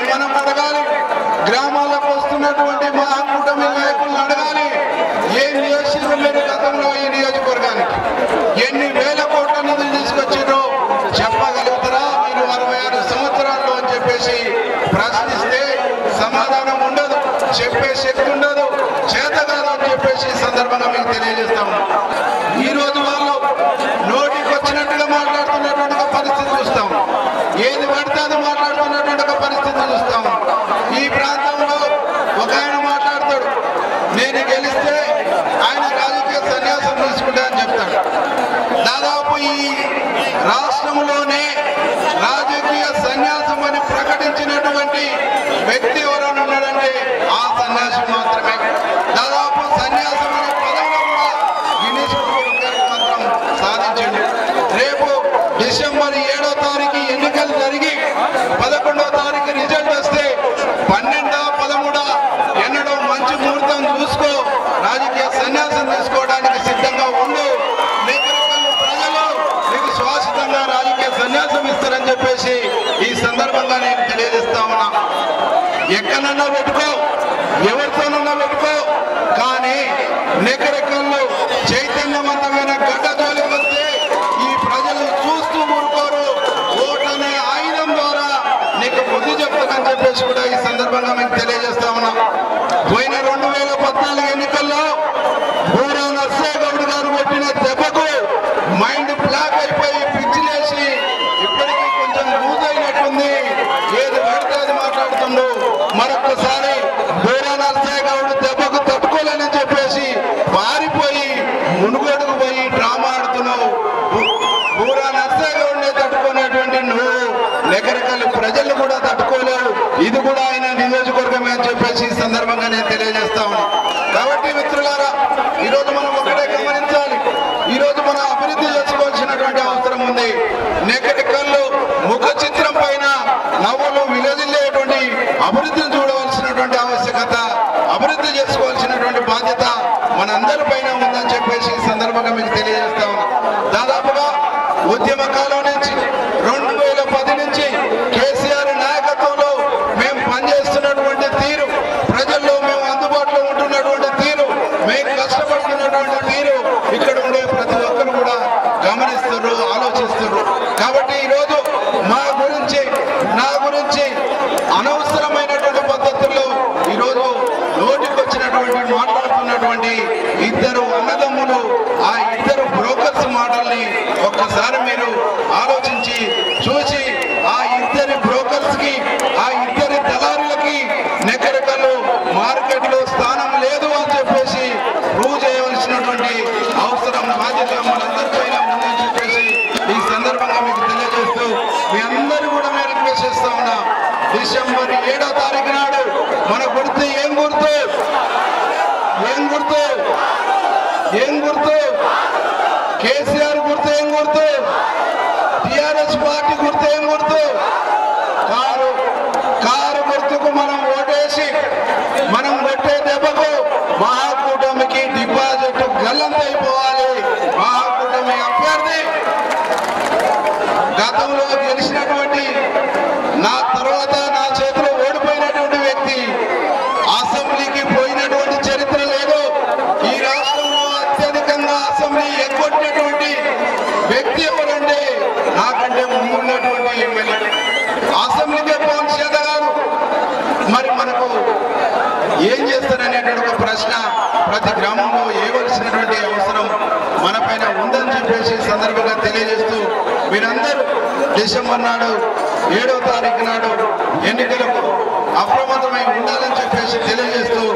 మనం అడగాలి గ్రామాలకు వస్తున్నటువంటి మహాకూటమి నాయకులను అడగాలి ఏం చేసిండ్రు మీరు గతంలో ఈ నియోజకవర్గానికి ఎన్ని వేల కోట్ల నిధులు తీసుకొచ్చిండ్రో చెప్పగలుగుతారా మీరు అరవై ఆరు సంవత్సరాల్లో అని చెప్పేసి ప్రశ్నిస్తే సమాధానం ఉండదు చెప్పే శక్తి ఉండదు చేత కాదు అని చెప్పేసి ఈ సందర్భంగా మీకు తెలియజేస్తాము ఈ రోజు వాళ్ళు నోటికి వచ్చినట్టుగా మాట్లాడుతున్నటువంటి ఒక పరిస్థితి చూస్తాం ఏది పడితే అది మాట్లాడుతున్నటువంటి ఒక పరిస్థితి చూస్తాం ఈ ప్రాంతంలో ఒక ఆయన మాట్లాడతాడు నేను గెలిస్తే ఆయన రాజకీయ సన్యాసం తీసుకుంటా అని చెప్తాడు దాదాపు ఈ రాష్ట్రంలోనే రాజకీయ సన్యాసం అని ప్రకటించినటువంటి వ్యక్తి ఎవరైనా ఉన్నాడంటే ఆ సన్యాసి మాత్రమే దాదాపు సన్యాసం అనే పదంలో కూడా గిన్నీస్ బుక్ రికార్డు మాత్రం సాధించండి రేపు డిసెంబర్ ఏడో తారీఖు ఎన్నికలు జరిగి పదకొండో తారీఖు రిజల్ట్ వస్తే పన్నెండా పదమూడా ఎన్నడో మంచి ముహూర్తం చూసుకో రాజకీయ సన్యాసం తీసుకోవడానికి సిద్ధంగా ఉండు నికరకల్లు ప్రజలు నీకు శాశ్వతంగా రాజకీయ సన్యాసం ఇస్తారని చెప్పేసి ఈ సందర్భంగా నేను తెలియజేస్తా ఉన్నా ఎక్కడన్నా పెట్టుకో ఎవరితోనన్నా పెట్టుకో కానీ నెకరెక్కల్లో చైతన్యవంతమైన గడ్డ జోలికి వస్తే ఈ ప్రజలు చూస్తూ ఊరుకోరు ఓటు అనే ఆయుధం ద్వారా నీకు బుద్ధి చెప్తానని చెప్పేసి కూడా ఈ సందర్భంగా మీకు తెలియజేస్తా ఉన్నా పోయిన రెండు వేల పద్నాలుగు ఎన్నికల్లో బూరా నర్సే గౌడ్ గారు కొట్టిన దెబ్బకు మైండ్ బ్లాక్ అయిపోయి పిచ్చిలేసి ఇప్పటికీ కొంచెం లూజ్ అయినట్టుంది ఏది పడితే అది మాట్లాడుతుండు మరొకసారి బూరా నర్సయ్య గౌడ్ దెబ్బకు తట్టుకోలేని చెప్పేసి పారిపోయి మునుగోడుకు పోయి డ్రామా ఆడుతున్నావు బూ- బూరా నర్సయ్య గౌడ్నే తట్టుకునేటువంటి నువ్వు లెక్కరకల్లి ప్రజలు కూడా తట్టుకోలేవు ఇది కూడా ఆయన నియోజకవర్గమే అని చెప్పేసి ఈ సందర్భంగా నేను తెలియజేస్తా ఉన్నా కాబట్టి మిత్రులారా ఈరోజు మనం ఒకటే గమనించాలి ఈరోజు మనం అభివృద్ధి చేసుకోవాల్సినటువంటి అవసరం ఉంది నెక్కటికల్లు ముఖ చిత్రం పైన నవ్వులు విలజిల్లేటువంటి అభివృద్ధిని చూడవలసినటువంటి ఆవశ్యకత అభివృద్ధి చేసుకోవాల్సినటువంటి బాధ్యత మనందరి పైన ఉందని చెప్పేసి ఈ సందర్భంగా మీకు తెలియజేస్తా ఉన్నా దాదాపుగా ఉద్యమ కాలం నుంచి రెండు వేల పది నుంచి కేసీఆర్ నాయకత్వంలో మేము పనిచేస్తున్నటువంటి తీరు ప్రజల్లో మేము అందుబాటులో ఉంటున్నటువంటి తీరు మేము కష్టపడుతున్నటువంటి తీరు ఇక్కడ ఉండే ప్రతి ఒక్కరు కూడా గమనిస్తున్నారు ఆలోచిస్తున్నారు కాబట్టి ఈరోజు మా గురించి నా గురించి అనవసరమైనటువంటి పద్ధతుల్లో ఈరోజు నోటికి వచ్చినటువంటి మాట్లాడుతున్నటువంటి ఇద్దరు అన్నదమ్ములు ఆ ఇద్దరు బ్రోకర్స్ మాటల్ని ఒక్కసారి మీరు ఆలోచించి చూసి ఆ ఇద్దరి బ్రోకర్స్ కి ఆ ఇద్దరి దళారులకి నెక్కరకలు మార్కెట్ లో స్థానం లేదు అని చెప్పేసి ప్రూవ్ చేయవలసినటువంటి అవసరం బాధ్యత మనందరిపైన ఉందని చెప్పేసి ఈ సందర్భంగా మీకు తెలియజేస్తూ మీ అందరూ కూడా మేము రిక్వెస్ట్ చేస్తా ఉన్నా డిసెంబర్ ఏడో తారీఖు నాడు మన గుర్తు ఏం గుర్తు ఏం గుర్తు ఏం గుర్తు కేసీఆర్ గుర్తు ఏం గుర్తు టిఆర్ఎస్ పార్టీ గుర్తు ఏం గుర్తు కారు కారు గుర్తుకు మనం ఓటేసి మనం కొట్టే దెబ్బకు మహాకూటమికి డిపాజిట్ గల్లంతైపోవాలి మహాకూటమి అభ్యర్థి గతంలో గెలిచినటువంటి నా తర్వాత నా చేతిలో ఓడిపోయినటువంటి వ్యక్తి అసెంబ్లీకి పోయినటువంటి చరిత్ర లేదు ఈ రాష్ట్రంలో అత్యధికంగా అసెంబ్లీ ఎగ్గొట్టినటువంటి వ్యక్తి ఎవరంటే నాకంటే ముందున్నటువంటి ఎమ్మెల్యే అసెంబ్లీకే పోని చేత కాదు మరి మనకు ఏం చేస్తారనేటువంటి ఒక ప్రశ్న ప్రతి గ్రామంలో వేయవలసినటువంటి అవసరం మన పైన ఉందని చెప్పేసి ఈ సందర్భంగా తెలియజేస్తూ మీరందరూ డిసెంబర్ నాడు ఏడో తారీఖు నాడు ఎన్నికలకు అప్రమత్తమై ఉండాలని చెప్పేసి తెలియజేస్తూ